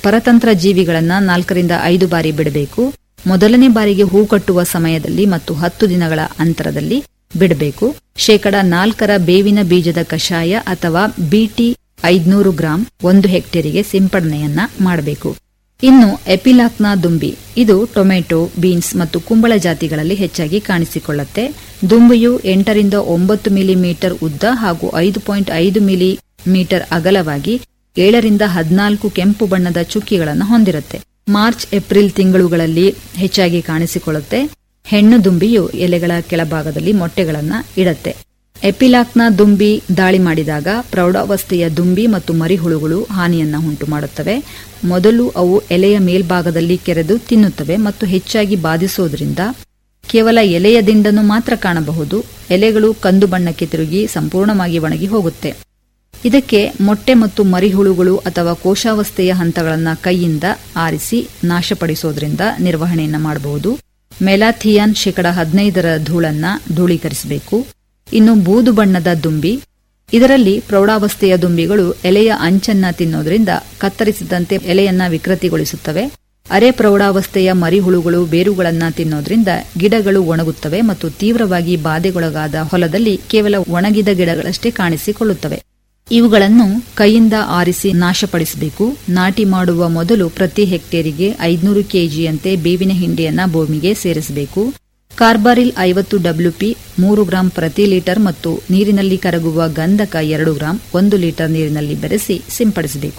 ಪರತಂತ್ರ ಜೀವಿಗಳನ್ನ ನಾಲ್ಕರಿಂದ ಐದು ಬಾರಿ ಬಿಡಬೇಕು ಮೊದಲನೇ ಬಾರಿಗೆ ಹೂ ಕಟ್ಟುವ ಸಮಯದಲ್ಲಿ ಮತ್ತು ಹತ್ತು ದಿನಗಳ ಅಂತರದಲ್ಲಿ ಬಿಡಬೇಕು ಶೇಕಡ ನಾಲ್ಕರ ಬೇವಿನ ಬೀಜದ ಕಷಾಯ ಅಥವಾ ಬಿಟಿ ಐದ್ನೂರು ಗ್ರಾಂ ಒಂದು ಹೆಕ್ಟೇರಿಗೆ ಸಿಂಪಡಣೆಯನ್ನ ಮಾಡಬೇಕು ಇನ್ನು ಎಪಿಲಾಕ್ನ ದುಂಬಿ ಇದು ಟೊಮೆಟೊ ಬೀನ್ಸ್ ಮತ್ತು ಕುಂಬಳ ಜಾತಿಗಳಲ್ಲಿ ಹೆಚ್ಚಾಗಿ ಕಾಣಿಸಿಕೊಳ್ಳುತ್ತೆ ದುಂಬಿಯು ಎಂಟರಿಂದ ಒಂಬತ್ತು ಮಿಲಿಮೀಟರ್ ಉದ್ದ ಹಾಗೂ ಐದು ಪಾಯಿಂಟ್ ಐದು ಮಿಲಿಮೀಟರ್ ಅಗಲವಾಗಿ ಏಳರಿಂದ ಹದಿನಾಲ್ಕು ಕೆಂಪು ಬಣ್ಣದ ಚುಕ್ಕಿಗಳನ್ನು ಹೊಂದಿರುತ್ತೆ ಮಾರ್ಚ್ ಏಪ್ರಿಲ್ ತಿಂಗಳುಗಳಲ್ಲಿ ಹೆಚ್ಚಾಗಿ ಕಾಣಿಸಿಕೊಳ್ಳುತ್ತೆ ಹೆಣ್ಣು ದುಂಬಿಯು ಎಲೆಗಳ ಕೆಳಭಾಗದಲ್ಲಿ ಮೊಟ್ಟೆಗಳನ್ನ ಇಡತ್ತೆ ಎಪಿಲಾಕ್ನ ದುಂಬಿ ದಾಳಿ ಮಾಡಿದಾಗ ಪ್ರೌಢಾವಸ್ಥೆಯ ದುಂಬಿ ಮತ್ತು ಮರಿಹುಳುಗಳು ಹಾನಿಯನ್ನ ಉಂಟು ಮಾಡುತ್ತವೆ ಮೊದಲು ಅವು ಎಲೆಯ ಮೇಲ್ಭಾಗದಲ್ಲಿ ಕೆರೆದು ತಿನ್ನುತ್ತವೆ ಮತ್ತು ಹೆಚ್ಚಾಗಿ ಬಾಧಿಸುವುದರಿಂದ ಕೇವಲ ಎಲೆಯ ದಿಂಡನ್ನು ಮಾತ್ರ ಕಾಣಬಹುದು ಎಲೆಗಳು ಕಂದು ಬಣ್ಣಕ್ಕೆ ತಿರುಗಿ ಸಂಪೂರ್ಣವಾಗಿ ಒಣಗಿ ಹೋಗುತ್ತೆ ಇದಕ್ಕೆ ಮೊಟ್ಟೆ ಮತ್ತು ಮರಿಹುಳುಗಳು ಅಥವಾ ಕೋಶಾವಸ್ಥೆಯ ಹಂತಗಳನ್ನು ಕೈಯಿಂದ ಆರಿಸಿ ನಾಶಪಡಿಸೋದ್ರಿಂದ ನಿರ್ವಹಣೆಯನ್ನು ಮಾಡಬಹುದು ಮೆಲಾಥಿಯಾನ್ ಶೇಕಡ ಹದಿನೈದರ ಧೂಳನ್ನ ಧೂಳೀಕರಿಸಬೇಕು ಇನ್ನು ಬೂದು ಬಣ್ಣದ ದುಂಬಿ ಇದರಲ್ಲಿ ಪ್ರೌಢಾವಸ್ಥೆಯ ದುಂಬಿಗಳು ಎಲೆಯ ಅಂಚನ್ನ ತಿನ್ನೋದ್ರಿಂದ ಕತ್ತರಿಸಿದಂತೆ ಎಲೆಯನ್ನ ವಿಕೃತಿಗೊಳಿಸುತ್ತವೆ ಅರೆ ಪ್ರೌಢಾವಸ್ಥೆಯ ಮರಿಹುಳುಗಳು ಬೇರುಗಳನ್ನ ತಿನ್ನೋದ್ರಿಂದ ಗಿಡಗಳು ಒಣಗುತ್ತವೆ ಮತ್ತು ತೀವ್ರವಾಗಿ ಬಾಧೆಗೊಳಗಾದ ಹೊಲದಲ್ಲಿ ಕೇವಲ ಒಣಗಿದ ಗಿಡಗಳಷ್ಟೇ ಕಾಣಿಸಿಕೊಳ್ಳುತ್ತವೆ ಇವುಗಳನ್ನು ಕೈಯಿಂದ ಆರಿಸಿ ನಾಶಪಡಿಸಬೇಕು ನಾಟಿ ಮಾಡುವ ಮೊದಲು ಪ್ರತಿ ಹೆಕ್ಟೇರಿಗೆ ಐದುನೂರು ಕೆಜಿಯಂತೆ ಬೇವಿನ ಹಿಂಡಿಯನ್ನ ಭೂಮಿಗೆ ಸೇರಿಸಬೇಕು ಕಾರ್ಬಾರಿಲ್ ಐವತ್ತು ಡಬ್ಲ್ಯೂಪಿ ಮೂರು ಗ್ರಾಂ ಪ್ರತಿ ಲೀಟರ್ ಮತ್ತು ನೀರಿನಲ್ಲಿ ಕರಗುವ ಗಂಧಕ ಎರಡು ಗ್ರಾಂ ಒಂದು ಲೀಟರ್ ನೀರಿನಲ್ಲಿ ಬೆರೆಸಿ ಸಿಂಪಡಿಸಬೇಕು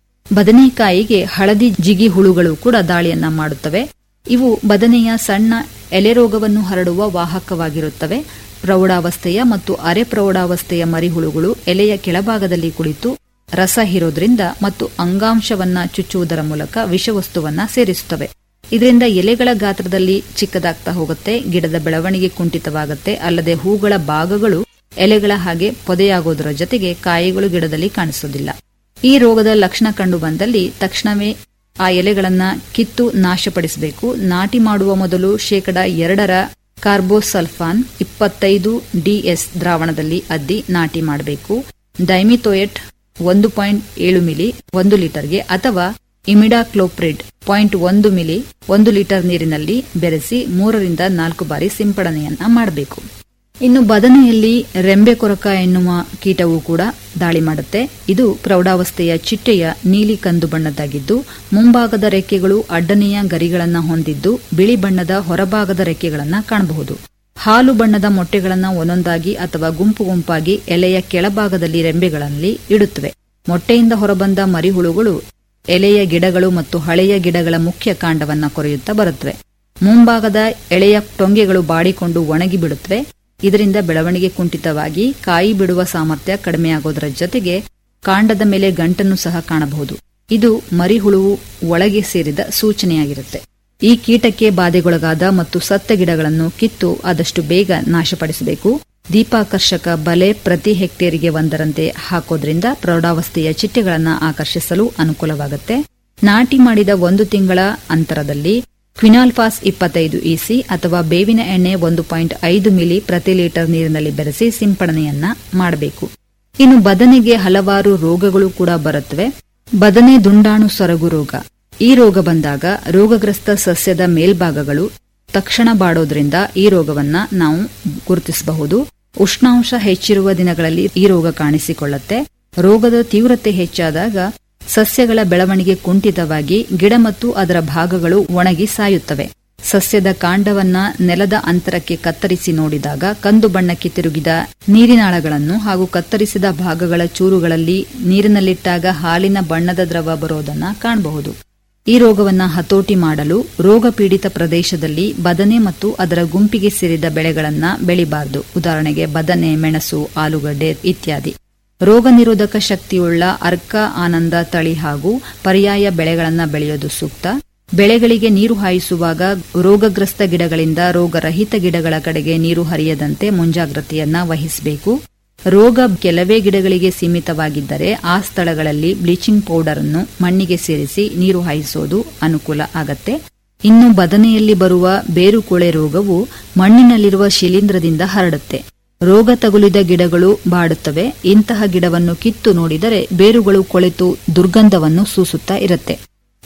ಬದನೆಕಾಯಿಗೆ ಹಳದಿ ಜಿಗಿ ಹುಳುಗಳು ಕೂಡ ದಾಳಿಯನ್ನ ಮಾಡುತ್ತವೆ ಇವು ಬದನೆಯ ಸಣ್ಣ ಎಲೆರೋಗವನ್ನು ಹರಡುವ ವಾಹಕವಾಗಿರುತ್ತವೆ ಪ್ರೌಢಾವಸ್ಥೆಯ ಮತ್ತು ಅರೆ ಪ್ರೌಢಾವಸ್ಥೆಯ ಮರಿಹುಳುಗಳು ಎಲೆಯ ಕೆಳಭಾಗದಲ್ಲಿ ಕುಳಿತು ರಸ ಹೀರೋದ್ರಿಂದ ಮತ್ತು ಅಂಗಾಂಶವನ್ನ ಚುಚ್ಚುವುದರ ಮೂಲಕ ವಿಷವಸ್ತುವನ್ನ ಸೇರಿಸುತ್ತವೆ ಇದರಿಂದ ಎಲೆಗಳ ಗಾತ್ರದಲ್ಲಿ ಚಿಕ್ಕದಾಗ್ತಾ ಹೋಗುತ್ತೆ ಗಿಡದ ಬೆಳವಣಿಗೆ ಕುಂಠಿತವಾಗುತ್ತೆ ಅಲ್ಲದೆ ಹೂಗಳ ಭಾಗಗಳು ಎಲೆಗಳ ಹಾಗೆ ಪೊದೆಯಾಗೋದರ ಜೊತೆಗೆ ಕಾಯಿಗಳು ಗಿಡದಲ್ಲಿ ಕಾಣಿಸೋದಿಲ್ಲ ಈ ರೋಗದ ಲಕ್ಷಣ ಕಂಡು ಬಂದಲ್ಲಿ ತಕ್ಷಣವೇ ಆ ಎಲೆಗಳನ್ನ ಕಿತ್ತು ನಾಶಪಡಿಸಬೇಕು ನಾಟಿ ಮಾಡುವ ಮೊದಲು ಶೇಕಡ ಎರಡರ ಕಾರ್ಬೋಸಲ್ಫಾನ್ ಇಪ್ಪತ್ತೈದು ಡಿಎಸ್ ದ್ರಾವಣದಲ್ಲಿ ಅದ್ದಿ ನಾಟಿ ಮಾಡಬೇಕು ಡೈಮಿಥೋಯೆಟ್ ಒಂದು ಪಾಯಿಂಟ್ ಏಳು ಮಿಲಿ ಒಂದು ಲೀಟರ್ಗೆ ಅಥವಾ ಇಮಿಡಾಕ್ಲೋಪ್ರಿಡ್ ಪಾಯಿಂಟ್ ಒಂದು ಮಿಲಿ ಒಂದು ಲೀಟರ್ ನೀರಿನಲ್ಲಿ ಬೆರೆಸಿ ಮೂರರಿಂದ ನಾಲ್ಕು ಬಾರಿ ಸಿಂಪಡಣೆಯನ್ನ ಮಾಡಬೇಕು ಇನ್ನು ಬದನೆಯಲ್ಲಿ ರೆಂಬೆ ಕೊರಕ ಎನ್ನುವ ಕೀಟವು ಕೂಡ ದಾಳಿ ಮಾಡುತ್ತೆ ಇದು ಪ್ರೌಢಾವಸ್ಥೆಯ ಚಿಟ್ಟೆಯ ನೀಲಿ ಕಂದು ಬಣ್ಣದ್ದಾಗಿದ್ದು ಮುಂಭಾಗದ ರೆಕ್ಕೆಗಳು ಅಡ್ಡನೆಯ ಗರಿಗಳನ್ನು ಹೊಂದಿದ್ದು ಬಿಳಿ ಬಣ್ಣದ ಹೊರಭಾಗದ ರೆಕ್ಕೆಗಳನ್ನು ಕಾಣಬಹುದು ಹಾಲು ಬಣ್ಣದ ಮೊಟ್ಟೆಗಳನ್ನು ಒಂದೊಂದಾಗಿ ಅಥವಾ ಗುಂಪು ಗುಂಪಾಗಿ ಎಲೆಯ ಕೆಳಭಾಗದಲ್ಲಿ ರೆಂಬೆಗಳಲ್ಲಿ ಇಡುತ್ತವೆ ಮೊಟ್ಟೆಯಿಂದ ಹೊರಬಂದ ಮರಿಹುಳುಗಳು ಎಲೆಯ ಗಿಡಗಳು ಮತ್ತು ಹಳೆಯ ಗಿಡಗಳ ಮುಖ್ಯ ಕಾಂಡವನ್ನ ಕೊರೆಯುತ್ತಾ ಬರುತ್ತವೆ ಮುಂಭಾಗದ ಎಳೆಯ ಟೊಂಗೆಗಳು ಬಾಡಿಕೊಂಡು ಒಣಗಿ ಬಿಡುತ್ತವೆ ಇದರಿಂದ ಬೆಳವಣಿಗೆ ಕುಂಠಿತವಾಗಿ ಕಾಯಿ ಬಿಡುವ ಸಾಮರ್ಥ್ಯ ಕಡಿಮೆಯಾಗೋದರ ಜೊತೆಗೆ ಕಾಂಡದ ಮೇಲೆ ಗಂಟನ್ನು ಸಹ ಕಾಣಬಹುದು ಇದು ಮರಿಹುಳುವು ಒಳಗೆ ಸೇರಿದ ಸೂಚನೆಯಾಗಿರುತ್ತೆ ಈ ಕೀಟಕ್ಕೆ ಬಾಧೆಗೊಳಗಾದ ಮತ್ತು ಸತ್ತ ಗಿಡಗಳನ್ನು ಕಿತ್ತು ಆದಷ್ಟು ಬೇಗ ನಾಶಪಡಿಸಬೇಕು ದೀಪಾಕರ್ಷಕ ಬಲೆ ಪ್ರತಿ ಹೆಕ್ಟೇರಿಗೆ ಒಂದರಂತೆ ಹಾಕೋದ್ರಿಂದ ಪ್ರೌಢಾವಸ್ಥೆಯ ಚಿಟ್ಟೆಗಳನ್ನು ಆಕರ್ಷಿಸಲು ಅನುಕೂಲವಾಗುತ್ತೆ ನಾಟಿ ಮಾಡಿದ ಒಂದು ತಿಂಗಳ ಅಂತರದಲ್ಲಿ ಕ್ವಿನಾಲ್ಫಾಸ್ ಇಪ್ಪತ್ತೈದು ಇಸಿ ಅಥವಾ ಬೇವಿನ ಎಣ್ಣೆ ಒಂದು ಪಾಯಿಂಟ್ ಐದು ಮಿಲಿ ಪ್ರತಿ ಲೀಟರ್ ನೀರಿನಲ್ಲಿ ಬೆರೆಸಿ ಸಿಂಪಡಣೆಯನ್ನ ಮಾಡಬೇಕು ಇನ್ನು ಬದನೆಗೆ ಹಲವಾರು ರೋಗಗಳು ಕೂಡ ಬರುತ್ತವೆ ಬದನೆ ದುಂಡಾಣು ಸೊರಗು ರೋಗ ಈ ರೋಗ ಬಂದಾಗ ರೋಗಗ್ರಸ್ತ ಸಸ್ಯದ ಮೇಲ್ಭಾಗಗಳು ತಕ್ಷಣ ಬಾಡೋದ್ರಿಂದ ಈ ರೋಗವನ್ನ ನಾವು ಗುರುತಿಸಬಹುದು ಉಷ್ಣಾಂಶ ಹೆಚ್ಚಿರುವ ದಿನಗಳಲ್ಲಿ ಈ ರೋಗ ಕಾಣಿಸಿಕೊಳ್ಳುತ್ತೆ ರೋಗದ ತೀವ್ರತೆ ಹೆಚ್ಚಾದಾಗ ಸಸ್ಯಗಳ ಬೆಳವಣಿಗೆ ಕುಂಠಿತವಾಗಿ ಗಿಡ ಮತ್ತು ಅದರ ಭಾಗಗಳು ಒಣಗಿ ಸಾಯುತ್ತವೆ ಸಸ್ಯದ ಕಾಂಡವನ್ನ ನೆಲದ ಅಂತರಕ್ಕೆ ಕತ್ತರಿಸಿ ನೋಡಿದಾಗ ಕಂದು ಬಣ್ಣಕ್ಕೆ ತಿರುಗಿದ ನೀರಿನಾಳಗಳನ್ನು ಹಾಗೂ ಕತ್ತರಿಸಿದ ಭಾಗಗಳ ಚೂರುಗಳಲ್ಲಿ ನೀರಿನಲ್ಲಿಟ್ಟಾಗ ಹಾಲಿನ ಬಣ್ಣದ ದ್ರವ ಬರೋದನ್ನ ಕಾಣಬಹುದು ಈ ರೋಗವನ್ನ ಹತೋಟಿ ಮಾಡಲು ರೋಗ ಪೀಡಿತ ಪ್ರದೇಶದಲ್ಲಿ ಬದನೆ ಮತ್ತು ಅದರ ಗುಂಪಿಗೆ ಸೇರಿದ ಬೆಳೆಗಳನ್ನ ಬೆಳಿಬಾರದು ಉದಾಹರಣೆಗೆ ಬದನೆ ಮೆಣಸು ಆಲೂಗಡ್ಡೆ ಇತ್ಯಾದಿ ರೋಗ ನಿರೋಧಕ ಶಕ್ತಿಯುಳ್ಳ ಅರ್ಕ ಆನಂದ ತಳಿ ಹಾಗೂ ಪರ್ಯಾಯ ಬೆಳೆಗಳನ್ನು ಬೆಳೆಯೋದು ಸೂಕ್ತ ಬೆಳೆಗಳಿಗೆ ನೀರು ಹಾಯಿಸುವಾಗ ರೋಗಗ್ರಸ್ತ ಗಿಡಗಳಿಂದ ರೋಗರಹಿತ ಗಿಡಗಳ ಕಡೆಗೆ ನೀರು ಹರಿಯದಂತೆ ಮುಂಜಾಗ್ರತೆಯನ್ನ ವಹಿಸಬೇಕು ರೋಗ ಕೆಲವೇ ಗಿಡಗಳಿಗೆ ಸೀಮಿತವಾಗಿದ್ದರೆ ಆ ಸ್ಥಳಗಳಲ್ಲಿ ಬ್ಲೀಚಿಂಗ್ ಪೌಡರ್ ಅನ್ನು ಮಣ್ಣಿಗೆ ಸೇರಿಸಿ ನೀರು ಹಾಯಿಸೋದು ಅನುಕೂಲ ಆಗತ್ತೆ ಇನ್ನು ಬದನೆಯಲ್ಲಿ ಬರುವ ಬೇರುಕೊಳೆ ರೋಗವು ಮಣ್ಣಿನಲ್ಲಿರುವ ಶಿಲೀಂಧ್ರದಿಂದ ಹರಡುತ್ತೆ ರೋಗ ತಗುಲಿದ ಗಿಡಗಳು ಬಾಡುತ್ತವೆ ಇಂತಹ ಗಿಡವನ್ನು ಕಿತ್ತು ನೋಡಿದರೆ ಬೇರುಗಳು ಕೊಳೆತು ದುರ್ಗಂಧವನ್ನು ಸೂಸುತ್ತಾ ಇರುತ್ತೆ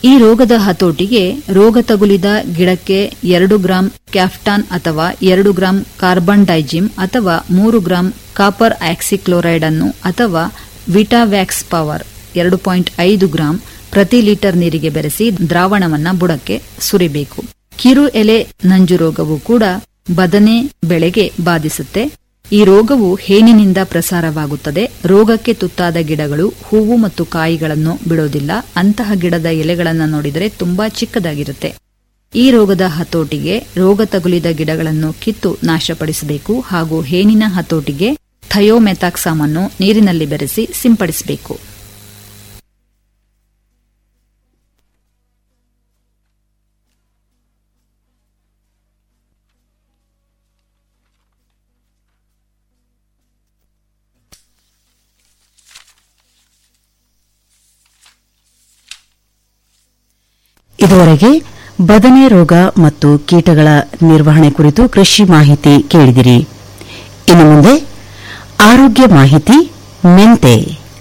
ಈ ರೋಗದ ಹತೋಟಿಗೆ ರೋಗ ತಗುಲಿದ ಗಿಡಕ್ಕೆ ಎರಡು ಗ್ರಾಂ ಕ್ಯಾಫ್ಟಾನ್ ಅಥವಾ ಎರಡು ಗ್ರಾಂ ಕಾರ್ಬನ್ ಡೈಜಿಮ್ ಅಥವಾ ಮೂರು ಗ್ರಾಂ ಕಾಪರ್ ಆಕ್ಸಿಕ್ಲೋರೈಡ್ ಅನ್ನು ಅಥವಾ ವಿಟಾವ್ಯಾಕ್ಸ್ ಪವರ್ ಎರಡು ಪಾಯಿಂಟ್ ಐದು ಗ್ರಾಂ ಪ್ರತಿ ಲೀಟರ್ ನೀರಿಗೆ ಬೆರೆಸಿ ದ್ರಾವಣವನ್ನ ಬುಡಕ್ಕೆ ಸುರಿಬೇಕು ಕಿರು ಎಲೆ ನಂಜು ರೋಗವು ಕೂಡ ಬದನೆ ಬೆಳೆಗೆ ಬಾಧಿಸುತ್ತೆ ಈ ರೋಗವು ಹೇನಿನಿಂದ ಪ್ರಸಾರವಾಗುತ್ತದೆ ರೋಗಕ್ಕೆ ತುತ್ತಾದ ಗಿಡಗಳು ಹೂವು ಮತ್ತು ಕಾಯಿಗಳನ್ನು ಬಿಡೋದಿಲ್ಲ ಅಂತಹ ಗಿಡದ ಎಲೆಗಳನ್ನು ನೋಡಿದರೆ ತುಂಬಾ ಚಿಕ್ಕದಾಗಿರುತ್ತೆ ಈ ರೋಗದ ಹತೋಟಿಗೆ ರೋಗ ತಗುಲಿದ ಗಿಡಗಳನ್ನು ಕಿತ್ತು ನಾಶಪಡಿಸಬೇಕು ಹಾಗೂ ಹೇನಿನ ಹತೋಟಿಗೆ ಥಯೋಮೆಥಾಕ್ಸಾಮ್ ಅನ್ನು ನೀರಿನಲ್ಲಿ ಬೆರೆಸಿ ಸಿಂಪಡಿಸಬೇಕು ಇದುವರೆಗೆ ಬದನೆ ರೋಗ ಮತ್ತು ಕೀಟಗಳ ನಿರ್ವಹಣೆ ಕುರಿತು ಕೃಷಿ ಮಾಹಿತಿ ಕೇಳಿದಿರಿ ಇನ್ನು ಮುಂದೆ ಆರೋಗ್ಯ ಮಾಹಿತಿ ಮೆಂತೆ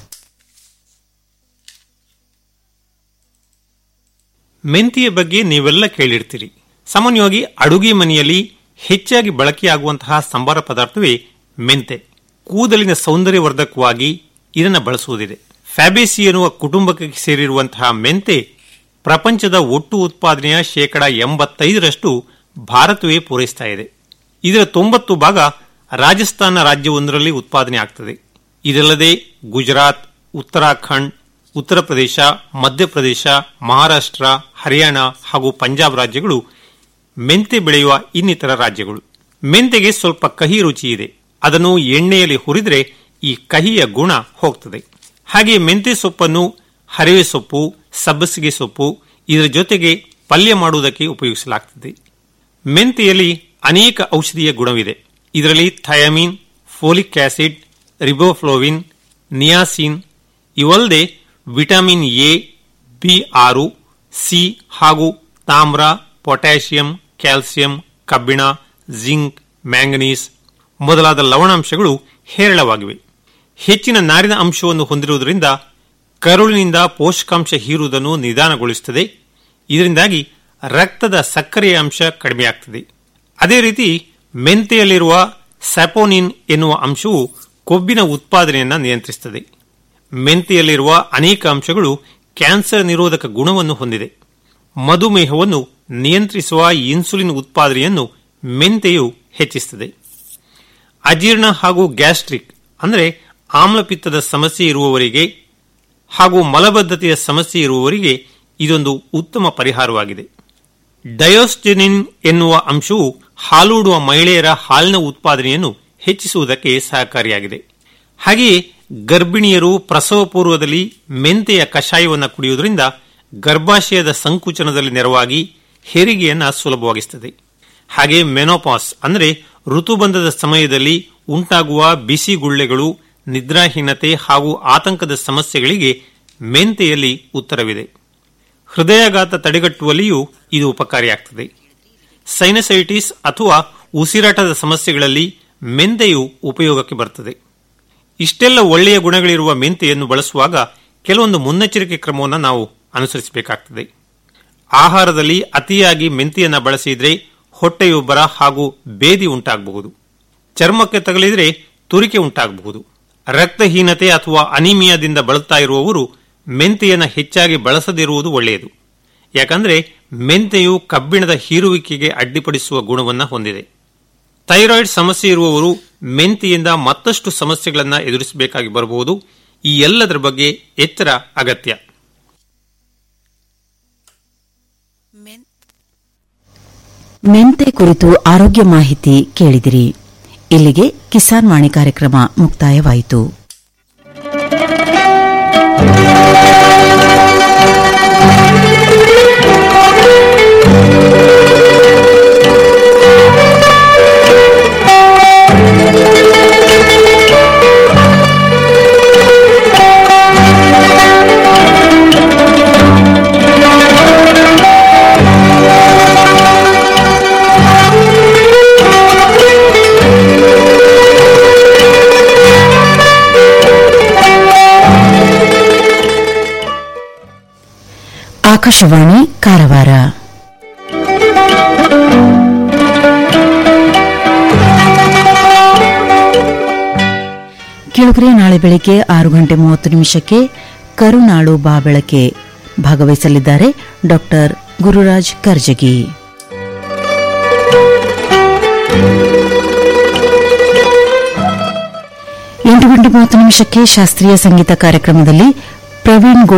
ಮೆಂತಿಯ ಬಗ್ಗೆ ನೀವೆಲ್ಲ ಕೇಳಿರ್ತೀರಿ ಸಾಮಾನ್ಯವಾಗಿ ಅಡುಗೆ ಮನೆಯಲ್ಲಿ ಹೆಚ್ಚಾಗಿ ಬಳಕೆಯಾಗುವಂತಹ ಸಂಬಾರ ಪದಾರ್ಥವೇ ಮೆಂತೆ ಕೂದಲಿನ ಸೌಂದರ್ಯವರ್ಧಕವಾಗಿ ಇದನ್ನು ಬಳಸುವುದಿದೆ ಫ್ಯಾಬೇಸಿ ಎನ್ನುವ ಕುಟುಂಬಕ್ಕೆ ಸೇರಿರುವಂತಹ ಮೆಂತೆ ಪ್ರಪಂಚದ ಒಟ್ಟು ಉತ್ಪಾದನೆಯ ಶೇಕಡ ಎಂಬತ್ತೈದರಷ್ಟು ಭಾರತವೇ ಪೂರೈಸ್ತಾ ಇದೆ ಇದರ ತೊಂಬತ್ತು ಭಾಗ ರಾಜಸ್ಥಾನ ರಾಜ್ಯವೊಂದರಲ್ಲಿ ಉತ್ಪಾದನೆ ಆಗ್ತದೆ ಇದಲ್ಲದೆ ಗುಜರಾತ್ ಉತ್ತರಾಖಂಡ್ ಉತ್ತರ ಪ್ರದೇಶ ಮಧ್ಯಪ್ರದೇಶ ಮಹಾರಾಷ್ಟ್ರ ಹರಿಯಾಣ ಹಾಗೂ ಪಂಜಾಬ್ ರಾಜ್ಯಗಳು ಮೆಂತೆ ಬೆಳೆಯುವ ಇನ್ನಿತರ ರಾಜ್ಯಗಳು ಮೆಂತೆಗೆ ಸ್ವಲ್ಪ ಕಹಿ ರುಚಿ ಇದೆ ಅದನ್ನು ಎಣ್ಣೆಯಲ್ಲಿ ಹುರಿದರೆ ಈ ಕಹಿಯ ಗುಣ ಹೋಗ್ತದೆ ಹಾಗೆ ಮೆಂತೆ ಸೊಪ್ಪನ್ನು ಹರಿವೆ ಸೊಪ್ಪು ಸಬ್ಬಸಿಗೆ ಸೊಪ್ಪು ಇದರ ಜೊತೆಗೆ ಪಲ್ಯ ಮಾಡುವುದಕ್ಕೆ ಉಪಯೋಗಿಸಲಾಗುತ್ತದೆ ಮೆಂತೆಯಲ್ಲಿ ಅನೇಕ ಔಷಧೀಯ ಗುಣವಿದೆ ಇದರಲ್ಲಿ thiamine folic acid riboflavin niacin ಇವಲ್ಲದೆ ವಿಟಮಿನ್ ಎ ಬಿ ಆರು ಸಿ ಹಾಗೂ ತಾಮ್ರ ಪೊಟ್ಯಾಷಿಯಂ ಕ್ಯಾಲ್ಸಿಯಂ ಕಬ್ಬಿಣ ಜಿಂಕ್ ಮ್ಯಾಂಗನೀಸ್ ಮೊದಲಾದ ಲವಣಾಂಶಗಳು ಹೇರಳವಾಗಿವೆ ಹೆಚ್ಚಿನ ನಾರಿನ ಅಂಶವನ್ನು ಹೊಂದಿರುವುದರಿಂದ ಕರುಳಿನಿಂದ ಪೋಷಕಾಂಶ ಹೀರುವುದನ್ನು ನಿಧಾನಗೊಳಿಸುತ್ತದೆ ಇದರಿಂದಾಗಿ ರಕ್ತದ ಸಕ್ಕರೆಯ ಅಂಶ ಕಡಿಮೆಯಾಗ್ತದೆ ಅದೇ ರೀತಿ ಮೆಂತೆಯಲ್ಲಿರುವ ಸ್ಯಾಪೋನಿನ್ ಎನ್ನುವ ಅಂಶವು ಕೊಬ್ಬಿನ ಉತ್ಪಾದನೆಯನ್ನು ನಿಯಂತ್ರಿಸುತ್ತದೆ ಮೆಂತೆಯಲ್ಲಿರುವ ಅನೇಕ ಅಂಶಗಳು ಕ್ಯಾನ್ಸರ್ ನಿರೋಧಕ ಗುಣವನ್ನು ಹೊಂದಿದೆ ಮಧುಮೇಹವನ್ನು ನಿಯಂತ್ರಿಸುವ ಇನ್ಸುಲಿನ್ ಉತ್ಪಾದನೆಯನ್ನು ಮೆಂತೆಯು ಹೆಚ್ಚಿಸುತ್ತದೆ ಅಜೀರ್ಣ ಹಾಗೂ ಗ್ಯಾಸ್ಟ್ರಿಕ್ ಅಂದರೆ ಆಮ್ಲಪಿತ್ತದ ಸಮಸ್ಯೆ ಇರುವವರಿಗೆ ಹಾಗೂ ಮಲಬದ್ಧತೆಯ ಸಮಸ್ಯೆ ಇರುವವರಿಗೆ ಇದೊಂದು ಉತ್ತಮ ಪರಿಹಾರವಾಗಿದೆ ಡಯೋಸ್ಟೆನಿನ್ ಎನ್ನುವ ಅಂಶವು ಹಾಲೂಡುವ ಮಹಿಳೆಯರ ಹಾಲಿನ ಉತ್ಪಾದನೆಯನ್ನು ಹೆಚ್ಚಿಸುವುದಕ್ಕೆ ಸಹಕಾರಿಯಾಗಿದೆ ಹಾಗೆಯೇ ಗರ್ಭಿಣಿಯರು ಪ್ರಸವ ಪೂರ್ವದಲ್ಲಿ ಮೆಂತೆಯ ಕಷಾಯವನ್ನು ಕುಡಿಯುವುದರಿಂದ ಗರ್ಭಾಶಯದ ಸಂಕುಚನದಲ್ಲಿ ನೆರವಾಗಿ ಹೆರಿಗೆಯನ್ನು ಸುಲಭವಾಗಿಸುತ್ತದೆ ಹಾಗೆ ಮೆನೋಪಾಸ್ ಅಂದರೆ ಋತುಬಂಧದ ಸಮಯದಲ್ಲಿ ಉಂಟಾಗುವ ಬಿಸಿ ಗುಳ್ಳೆಗಳು ನಿದ್ರಾಹೀನತೆ ಹಾಗೂ ಆತಂಕದ ಸಮಸ್ಯೆಗಳಿಗೆ ಮೆಂತೆಯಲ್ಲಿ ಉತ್ತರವಿದೆ ಹೃದಯಾಘಾತ ತಡೆಗಟ್ಟುವಲ್ಲಿಯೂ ಇದು ಉಪಕಾರಿಯಾಗ್ತದೆ ಸೈನಸೈಟಿಸ್ ಅಥವಾ ಉಸಿರಾಟದ ಸಮಸ್ಯೆಗಳಲ್ಲಿ ಮೆಂತೆಯು ಉಪಯೋಗಕ್ಕೆ ಬರುತ್ತದೆ ಇಷ್ಟೆಲ್ಲ ಒಳ್ಳೆಯ ಗುಣಗಳಿರುವ ಮೆಂತೆಯನ್ನು ಬಳಸುವಾಗ ಕೆಲವೊಂದು ಮುನ್ನೆಚ್ಚರಿಕೆ ಕ್ರಮವನ್ನು ನಾವು ಅನುಸರಿಸಬೇಕಾಗ್ತದೆ ಆಹಾರದಲ್ಲಿ ಅತಿಯಾಗಿ ಮೆಂತೆಯನ್ನು ಬಳಸಿದರೆ ಹೊಟ್ಟೆಯೊಬ್ಬರ ಹಾಗೂ ಬೇದಿ ಉಂಟಾಗಬಹುದು ಚರ್ಮಕ್ಕೆ ತಗಲಿದರೆ ತುರಿಕೆ ಉಂಟಾಗಬಹುದು ರಕ್ತಹೀನತೆ ಅಥವಾ ಅನಿಮಿಯಾದಿಂದ ಬಳಲ್ತಾ ಇರುವವರು ಮೆಂತೆಯನ್ನು ಹೆಚ್ಚಾಗಿ ಬಳಸದಿರುವುದು ಒಳ್ಳೆಯದು ಯಾಕಂದರೆ ಮೆಂತೆಯು ಕಬ್ಬಿಣದ ಹೀರುವಿಕೆಗೆ ಅಡ್ಡಿಪಡಿಸುವ ಗುಣವನ್ನು ಹೊಂದಿದೆ ಥೈರಾಯ್ಡ್ ಸಮಸ್ಯೆ ಇರುವವರು ಮೆಂತೆಯಿಂದ ಮತ್ತಷ್ಟು ಸಮಸ್ಯೆಗಳನ್ನು ಎದುರಿಸಬೇಕಾಗಿ ಬರಬಹುದು ಈ ಎಲ್ಲದರ ಬಗ್ಗೆ ಎಚ್ಚರ ಅಗತ್ಯ ಮೆಂತೆ ಕುರಿತು ಆರೋಗ್ಯ ಮಾಹಿತಿ ಕೇಳಿದಿರಿ ಇಲ್ಲಿಗೆ ಕಿಸಾನ್ ವಾಣಿ ಕಾರ್ಯಕ್ರಮ ಮುಕ್ತಾಯವಾಯಿತು ಆಕಾಶವಾಣಿ ಕಾರವಾರ ಕೇಳುಗರೆ ನಾಳೆ ಬೆಳಿಗ್ಗೆ ಆರು ಗಂಟೆ ಮೂವತ್ತು ನಿಮಿಷಕ್ಕೆ ಕರುನಾಳು ಬಾ ಬೆಳಕೆ ಭಾಗವಹಿಸಲಿದ್ದಾರೆ ಡಾಕ್ಟರ್ ಗುರುರಾಜ್ ಕರ್ಜಗಿ ಎಂಟು ಗಂಟೆ ಮೂವತ್ತು ನಿಮಿಷಕ್ಕೆ ಶಾಸ್ತ್ರೀಯ ಸಂಗೀತ ಕಾರ್ಯಕ್ರಮದಲ್ಲಿ ಪ್ರವೀಣ್ ಗೋ